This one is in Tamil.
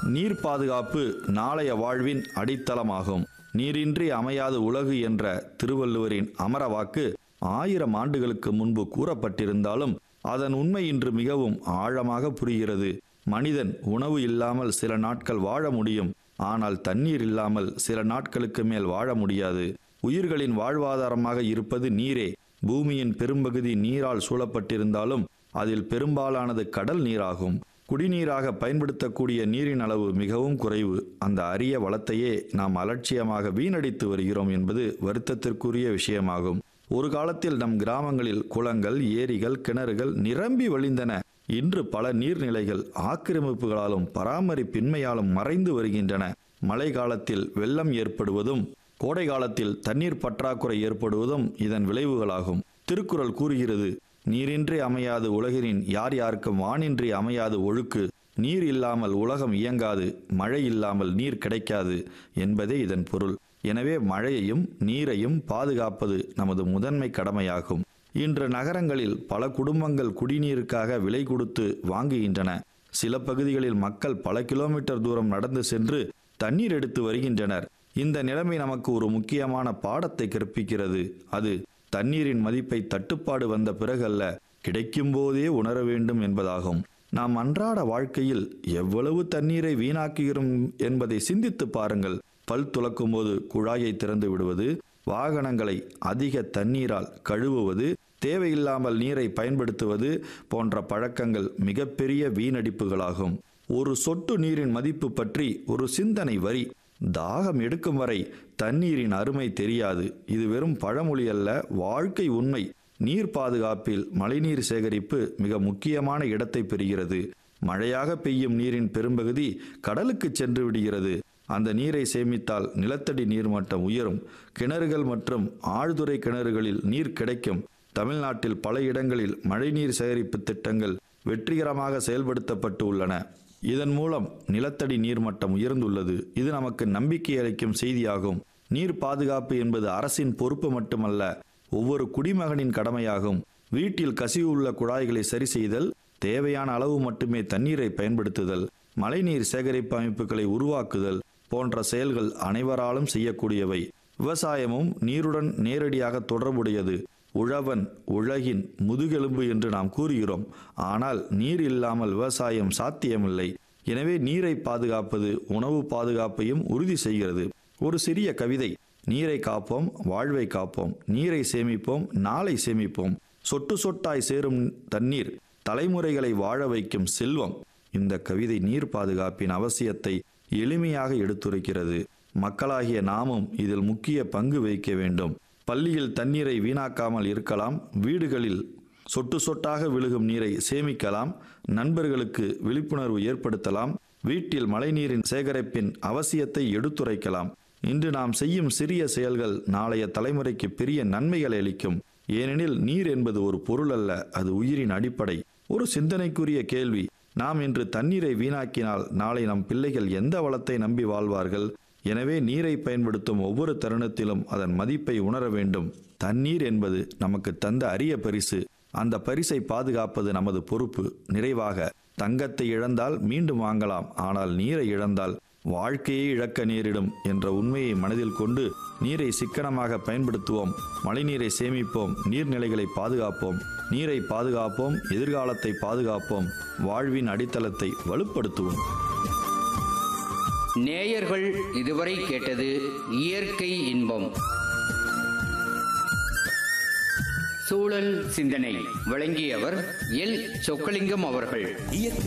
நீர் பாதுகாப்பு நாளைய வாழ்வின் அடித்தளமாகும் நீரின்றி அமையாது உலகு என்ற திருவள்ளுவரின் அமர வாக்கு ஆயிரம் ஆண்டுகளுக்கு முன்பு கூறப்பட்டிருந்தாலும் அதன் உண்மை இன்று மிகவும் ஆழமாக புரிகிறது மனிதன் உணவு இல்லாமல் சில நாட்கள் வாழ முடியும் ஆனால் தண்ணீர் இல்லாமல் சில நாட்களுக்கு மேல் வாழ முடியாது உயிர்களின் வாழ்வாதாரமாக இருப்பது நீரே பூமியின் பெரும்பகுதி நீரால் சூழப்பட்டிருந்தாலும் அதில் பெரும்பாலானது கடல் நீராகும் குடிநீராக பயன்படுத்தக்கூடிய நீரின் அளவு மிகவும் குறைவு அந்த அரிய வளத்தையே நாம் அலட்சியமாக வீணடித்து வருகிறோம் என்பது வருத்தத்திற்குரிய விஷயமாகும் ஒரு காலத்தில் நம் கிராமங்களில் குளங்கள் ஏரிகள் கிணறுகள் நிரம்பி வழிந்தன இன்று பல நீர்நிலைகள் ஆக்கிரமிப்புகளாலும் பராமரிப்பின்மையாலும் மறைந்து வருகின்றன மழை காலத்தில் வெள்ளம் ஏற்படுவதும் கோடை காலத்தில் தண்ணீர் பற்றாக்குறை ஏற்படுவதும் இதன் விளைவுகளாகும் திருக்குறள் கூறுகிறது நீரின்றி அமையாது உலகினின் யார் யாருக்கும் வானின்றி அமையாது ஒழுக்கு நீர் இல்லாமல் உலகம் இயங்காது மழை இல்லாமல் நீர் கிடைக்காது என்பதே இதன் பொருள் எனவே மழையையும் நீரையும் பாதுகாப்பது நமது முதன்மை கடமையாகும் இன்று நகரங்களில் பல குடும்பங்கள் குடிநீருக்காக விலை கொடுத்து வாங்குகின்றன சில பகுதிகளில் மக்கள் பல கிலோமீட்டர் தூரம் நடந்து சென்று தண்ணீர் எடுத்து வருகின்றனர் இந்த நிலைமை நமக்கு ஒரு முக்கியமான பாடத்தை கற்பிக்கிறது அது தண்ணீரின் மதிப்பை தட்டுப்பாடு வந்த பிறகல்ல கிடைக்கும் போதே உணர வேண்டும் என்பதாகும் நாம் அன்றாட வாழ்க்கையில் எவ்வளவு தண்ணீரை வீணாக்குகிறோம் என்பதை சிந்தித்து பாருங்கள் பல் துலக்கும் போது குழாயை திறந்து விடுவது வாகனங்களை அதிக தண்ணீரால் கழுவுவது தேவையில்லாமல் நீரை பயன்படுத்துவது போன்ற பழக்கங்கள் மிகப்பெரிய வீணடிப்புகளாகும் ஒரு சொட்டு நீரின் மதிப்பு பற்றி ஒரு சிந்தனை வரி தாகம் எடுக்கும் வரை தண்ணீரின் அருமை தெரியாது இது வெறும் பழமொழி அல்ல வாழ்க்கை உண்மை நீர் பாதுகாப்பில் மழைநீர் சேகரிப்பு மிக முக்கியமான இடத்தை பெறுகிறது மழையாக பெய்யும் நீரின் பெரும்பகுதி கடலுக்கு சென்று விடுகிறது அந்த நீரை சேமித்தால் நிலத்தடி நீர்மட்டம் உயரும் கிணறுகள் மற்றும் ஆழ்துறை கிணறுகளில் நீர் கிடைக்கும் தமிழ்நாட்டில் பல இடங்களில் மழைநீர் சேகரிப்பு திட்டங்கள் வெற்றிகரமாக செயல்படுத்தப்பட்டு உள்ளன இதன் மூலம் நிலத்தடி நீர்மட்டம் உயர்ந்துள்ளது இது நமக்கு நம்பிக்கை அளிக்கும் செய்தியாகும் நீர் பாதுகாப்பு என்பது அரசின் பொறுப்பு மட்டுமல்ல ஒவ்வொரு குடிமகனின் கடமையாகும் வீட்டில் கசிவு உள்ள குழாய்களை சரி செய்தல் தேவையான அளவு மட்டுமே தண்ணீரை பயன்படுத்துதல் மழைநீர் சேகரிப்பு அமைப்புகளை உருவாக்குதல் போன்ற செயல்கள் அனைவராலும் செய்யக்கூடியவை விவசாயமும் நீருடன் நேரடியாக தொடர்புடையது உழவன் உலகின் முதுகெலும்பு என்று நாம் கூறுகிறோம் ஆனால் நீர் இல்லாமல் விவசாயம் சாத்தியமில்லை எனவே நீரை பாதுகாப்பது உணவு பாதுகாப்பையும் உறுதி செய்கிறது ஒரு சிறிய கவிதை நீரை காப்போம் வாழ்வை காப்போம் நீரை சேமிப்போம் நாளை சேமிப்போம் சொட்டு சொட்டாய் சேரும் தண்ணீர் தலைமுறைகளை வாழ வைக்கும் செல்வம் இந்த கவிதை நீர் பாதுகாப்பின் அவசியத்தை எளிமையாக எடுத்துரைக்கிறது மக்களாகிய நாமும் இதில் முக்கிய பங்கு வகிக்க வேண்டும் பள்ளியில் தண்ணீரை வீணாக்காமல் இருக்கலாம் வீடுகளில் சொட்டு சொட்டாக விழுகும் நீரை சேமிக்கலாம் நண்பர்களுக்கு விழிப்புணர்வு ஏற்படுத்தலாம் வீட்டில் மழைநீரின் சேகரிப்பின் அவசியத்தை எடுத்துரைக்கலாம் இன்று நாம் செய்யும் சிறிய செயல்கள் நாளைய தலைமுறைக்கு பெரிய நன்மைகளை அளிக்கும் ஏனெனில் நீர் என்பது ஒரு பொருள் அல்ல அது உயிரின் அடிப்படை ஒரு சிந்தனைக்குரிய கேள்வி நாம் இன்று தண்ணீரை வீணாக்கினால் நாளை நம் பிள்ளைகள் எந்த வளத்தை நம்பி வாழ்வார்கள் எனவே நீரை பயன்படுத்தும் ஒவ்வொரு தருணத்திலும் அதன் மதிப்பை உணர வேண்டும் தண்ணீர் என்பது நமக்கு தந்த அரிய பரிசு அந்த பரிசை பாதுகாப்பது நமது பொறுப்பு நிறைவாக தங்கத்தை இழந்தால் மீண்டும் வாங்கலாம் ஆனால் நீரை இழந்தால் வாழ்க்கையை இழக்க நேரிடும் என்ற உண்மையை மனதில் கொண்டு நீரை சிக்கனமாக பயன்படுத்துவோம் மழைநீரை சேமிப்போம் நீர்நிலைகளை பாதுகாப்போம் நீரை பாதுகாப்போம் எதிர்காலத்தை பாதுகாப்போம் வாழ்வின் அடித்தளத்தை வலுப்படுத்துவோம் நேயர்கள் இதுவரை கேட்டது இயற்கை இன்பம் சூழல் சிந்தனை வழங்கியவர் எல் சொக்கலிங்கம் அவர்கள்